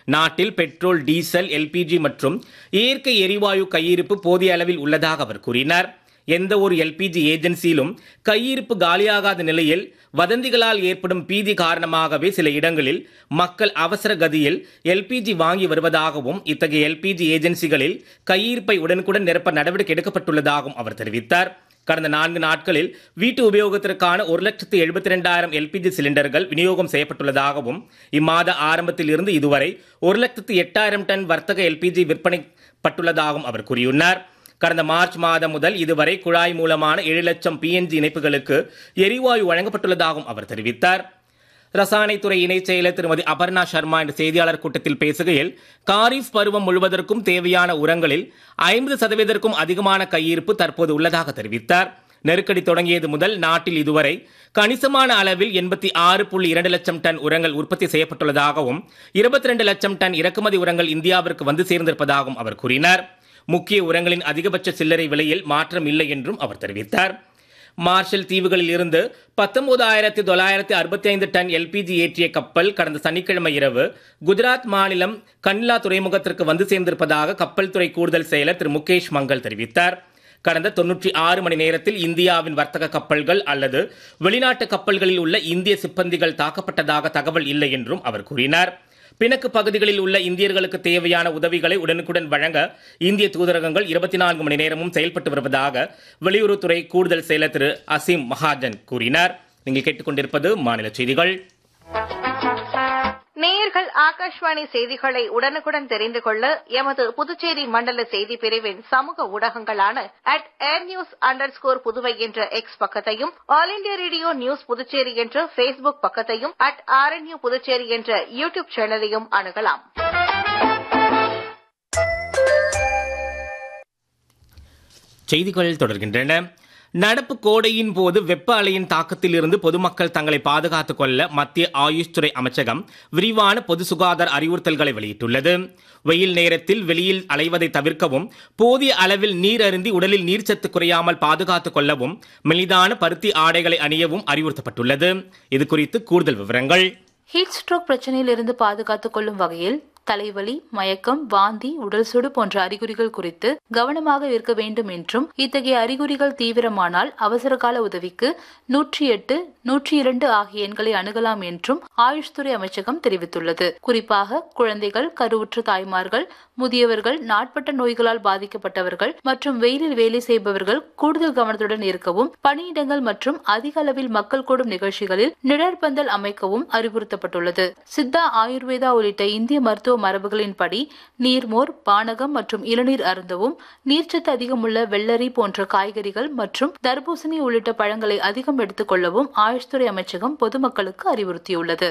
நாட்டில் petrol diesel LPG மற்றும் இயற்கை எரிவாயு கையிருப்பு போதிய அளவில் உள்ளதாக அவர் கூறினார் எந்த ஒரு எல்பிஜி ஏஜென்சியிலும் கையிருப்பு காலியாகாத நிலையில் வதந்திகளால் ஏற்படும் பீதி காரணமாகவே சில இடங்களில் மக்கள் அவசர கதியில் எல்பிஜி வாங்கி வருவதாகவும் இத்தகைய எல்பிஜி ஏஜென்சிகளில் கையிருப்பை உடனுக்குடன் நிரப்ப நடவடிக்கை எடுக்கப்பட்டுள்ளதாகவும் அவர் தெரிவித்தார் கடந்த நான்கு நாட்களில் வீட்டு உபயோகத்திற்கான ஒரு லட்சத்து எழுபத்தி ரெண்டாயிரம் எல்பிஜி சிலிண்டர்கள் விநியோகம் செய்யப்பட்டுள்ளதாகவும் இம்மாத ஆரம்பத்தில் இருந்து இதுவரை ஒரு லட்சத்து எட்டாயிரம் டன் வர்த்தக எல்பிஜி விற்பனைப்பட்டுள்ளதாகவும் அவர் கூறியுள்ளார் கடந்த மார்ச் மாதம் முதல் இதுவரை குழாய் மூலமான ஏழு லட்சம் பிஎன்ஜி இணைப்புகளுக்கு எரிவாயு வழங்கப்பட்டுள்ளதாகவும் அவர் தெரிவித்தார் ரசாயனத்துறை இணைச் செயலர் திருமதி அபர்ணா சர்மா என்ற செய்தியாளர் கூட்டத்தில் பேசுகையில் காரிஃப் பருவம் முழுவதற்கும் தேவையான உரங்களில் ஐம்பது சதவீதத்திற்கும் அதிகமான கையிருப்பு தற்போது உள்ளதாக தெரிவித்தார் நெருக்கடி தொடங்கியது முதல் நாட்டில் இதுவரை கணிசமான அளவில் எண்பத்தி ஆறு புள்ளி இரண்டு லட்சம் டன் உரங்கள் உற்பத்தி செய்யப்பட்டுள்ளதாகவும் இருபத்தி ரெண்டு லட்சம் டன் இறக்குமதி உரங்கள் இந்தியாவிற்கு வந்து சேர்ந்திருப்பதாகவும் அவர் கூறினார் முக்கிய உரங்களின் அதிகபட்ச சில்லறை விலையில் மாற்றம் இல்லை என்றும் அவர் தெரிவித்தார் மார்ஷல் தீவுகளில் இருந்து பத்தொன்பதாயிரத்தி தொள்ளாயிரத்தி அறுபத்தி ஐந்து டன் எல்பிஜி ஏற்றிய கப்பல் கடந்த சனிக்கிழமை இரவு குஜராத் மாநிலம் கன்லா துறைமுகத்திற்கு வந்து சேர்ந்திருப்பதாக கப்பல் துறை கூடுதல் செயலர் திரு முகேஷ் மங்கல் தெரிவித்தார் கடந்த தொன்னூற்றி ஆறு மணி நேரத்தில் இந்தியாவின் வர்த்தக கப்பல்கள் அல்லது வெளிநாட்டு கப்பல்களில் உள்ள இந்திய சிப்பந்திகள் தாக்கப்பட்டதாக தகவல் இல்லை என்றும் அவர் கூறினார் பிணக்கு பகுதிகளில் உள்ள இந்தியர்களுக்கு தேவையான உதவிகளை உடனுக்குடன் வழங்க இந்திய தூதரகங்கள் இருபத்தி நான்கு மணி நேரமும் செயல்பட்டு வருவதாக வெளியுறவுத்துறை கூடுதல் செயலர் திரு அசீம் மகாஜன் கூறினார் நீங்கள் கேட்டுக்கொண்டிருப்பது மாநில செய்திகள் நேயர்கள் ஆகாஷ்வாணி செய்திகளை உடனுக்குடன் தெரிந்து கொள்ள எமது புதுச்சேரி மண்டல செய்தி பிரிவின் சமூக ஊடகங்களான at air news underscore Puduvai என்ற எக்ஸ் பக்கத்தையும் all India radio news Puducherry என்ற பேஸ்புக் பக்கத்தையும் அட் ஆர்என்யூ புதுச்சேரி என்ற யூ டியூப் சேனலையும் அணுகலாம் செய்திகள் தொடர்கின்றன நடப்பு கோடையின் போது வெப்ப அலையின் தாக்கத்தில் இருந்து பொதுமக்கள் தங்களை பாதுகாத்துக் கொள்ள மத்திய ஆயுஷ் துறை அமைச்சகம் விரிவான பொது சுகாதார அறிவுறுத்தல்களை வெளியிட்டுள்ளது வெயில் நேரத்தில் வெளியில் அலைவதை தவிர்க்கவும் போதிய அளவில் நீர் அருந்தி உடலில் நீர்ச்சத்து குறையாமல் பாதுகாத்துக் கொள்ளவும் மெலிதான பருத்தி ஆடைகளை அணியவும் அறிவுறுத்தப்பட்டுள்ளது இது குறித்து கூடுதல் விவரங்கள் ஹீட் ஸ்ட்ரோக் பிரச்சனையிலிருந்து பாதுகாத்துக் கொள்ளும் வகையில் தலைவலி மயக்கம் வாந்தி உடல் சுடு போன்ற அறிகுறிகள் குறித்து கவனமாக இருக்க வேண்டும் என்றும் இத்தகைய அறிகுறிகள் தீவிரமானால் அவசர கால உதவிக்கு நூற்றி எட்டு நூற்றி இரண்டு ஆகிய எண்களை அணுகலாம் என்றும் ஆயுஷ் துறை அமைச்சகம் தெரிவித்துள்ளது குறிப்பாக குழந்தைகள் கருவுற்ற தாய்மார்கள் முதியவர்கள் நாட்பட்ட நோய்களால் பாதிக்கப்பட்டவர்கள் மற்றும் வெயிலில் வேலை செய்பவர்கள் கூடுதல் கவனத்துடன் இருக்கவும் பணியிடங்கள் மற்றும் அதிக அளவில் மக்கள் கூடும் நிகழ்ச்சிகளில் நிழற்பந்தல் அமைக்கவும் அறிவுறுத்தப்பட்டுள்ளது சித்தா ஆயுர்வேதா உள்ளிட்ட இந்திய மருத்துவ மரபுகளின்படி நீர்மோர் பானகம் மற்றும் இளநீர் அருந்தவும் நீர்ச்சத்து அதிகமுள்ள வெள்ளரி போன்ற காய்கறிகள் மற்றும் தர்பூசணி உள்ளிட்ட பழங்களை அதிகம் எடுத்துக் கொள்ளவும் ஆயுஷ் துறை அமைச்சகம் பொதுமக்களுக்கு அறிவுறுத்தியுள்ளது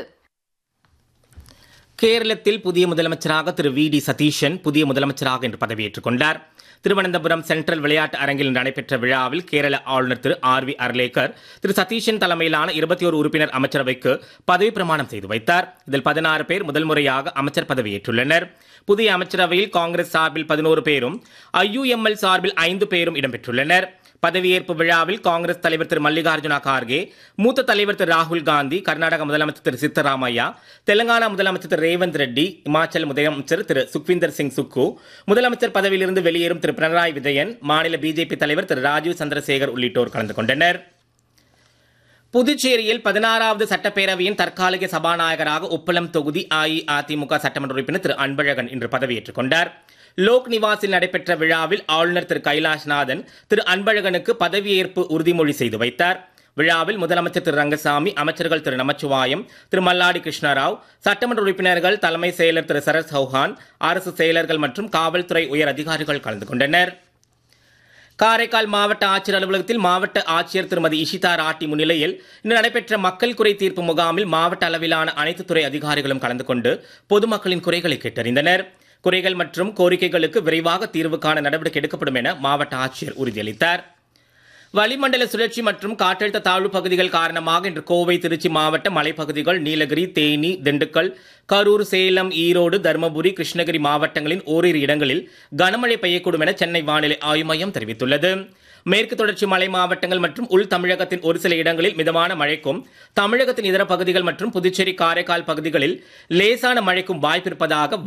கேரளத்தில் புதிய முதலமைச்சராக திரு வி டி சதீஷன் புதிய முதலமைச்சராக இன்று பதவியேற்றுக் கொண்டார் திருவனந்தபுரம் சென்ட்ரல் விளையாட்டு அரங்கில் நடைபெற்ற விழாவில் கேரள ஆளுநர் திரு ஆர் வி அர்லேக்கர் திரு சதீஷன் தலைமையிலான இருபத்தி ஒரு உறுப்பினர் அமைச்சரவைக்கு பதவி பிரமாணம் செய்து வைத்தார் இதில் பதினாறு பேர் முதல் முறையாக அமைச்சர் பதவியேற்றுள்ளனர் புதிய அமைச்சரவையில் காங்கிரஸ் சார்பில் பதினோரு பேரும் ஐயுஎம்எல் சார்பில் ஐந்து பேரும் இடம்பெற்றுள்ளனர் பதவியேற்பு விழாவில் காங்கிரஸ் தலைவர் திரு மல்லிகார்ஜுனா கார்கே மூத்த தலைவர் திரு ராகுல் காந்தி கர்நாடக முதலமைச்சர் திரு சித்தராமையா தெலங்கானா முதலமைச்சர் திரு ரேவந்த் ரெட்டி இமாச்சல் முதலமைச்சர் திரு சுக்விந்தர் சிங் சுக்கு முதலமைச்சர் பதவியிலிருந்து வெளியேறும் திரு பினராயி விஜயன் மாநில பிஜேபி தலைவர் திரு ராஜீவ் சந்திரசேகர் உள்ளிட்டோர் கலந்து கொண்டனர் புதுச்சேரியில் பதினாறாவது சட்டப்பேரவையின் தற்காலிக சபாநாயகராக உப்பளம் தொகுதி அஇஅதிமுக சட்டமன்ற உறுப்பினர் திரு அன்பழகன் இன்று பதவியேற்றுக் கொண்டார் லோக் நிவாஸில் நடைபெற்ற விழாவில் ஆளுநர் திரு கைலாஷ்நாதன் திரு அன்பழகனுக்கு பதவியேற்பு உறுதிமொழி செய்து வைத்தார் விழாவில் முதலமைச்சர் திரு ரங்கசாமி அமைச்சர்கள் திரு நமச்சிவாயம் திரு மல்லாடி கிருஷ்ணராவ் சட்டமன்ற உறுப்பினர்கள் தலைமை செயலர் திரு சரத் சௌஹான் அரசு செயலர்கள் மற்றும் காவல்துறை உயர் அதிகாரிகள் கலந்து கொண்டனர் காரைக்கால் மாவட்ட ஆட்சியர் அலுவலகத்தில் மாவட்ட ஆட்சியர் திருமதி இஷிதா ராட்டி முன்னிலையில் இன்று நடைபெற்ற மக்கள் குறை தீர்ப்பு முகாமில் மாவட்ட அளவிலான அனைத்து துறை அதிகாரிகளும் கலந்து கொண்டு பொதுமக்களின் குறைகளை கேட்டறிந்தனர் குறைகள் மற்றும் கோரிக்கைகளுக்கு விரைவாக தீர்வு காண நடவடிக்கை எடுக்கப்படும் என மாவட்ட ஆட்சியர் உறுதியளித்தார் வளிமண்டல சுழற்சி மற்றும் காற்றழுத்த தாழ்வு பகுதிகள் காரணமாக இன்று கோவை திருச்சி மாவட்ட மலைப்பகுதிகள் நீலகிரி தேனி திண்டுக்கல் கரூர் சேலம் ஈரோடு தருமபுரி கிருஷ்ணகிரி மாவட்டங்களின் ஓரிரு இடங்களில் கனமழை பெய்யக்கூடும் என சென்னை வானிலை ஆய்வு மையம் தெரிவித்துள்ளது மேற்கு தொடர்ச்சி மலை மாவட்டங்கள் மற்றும் உள் தமிழகத்தின் ஒரு சில இடங்களில் மிதமான மழைக்கும் தமிழகத்தின் இதர பகுதிகள் மற்றும் புதுச்சேரி காரைக்கால் பகுதிகளில் லேசான மழைக்கும் வாய்ப்பிருப்பதாக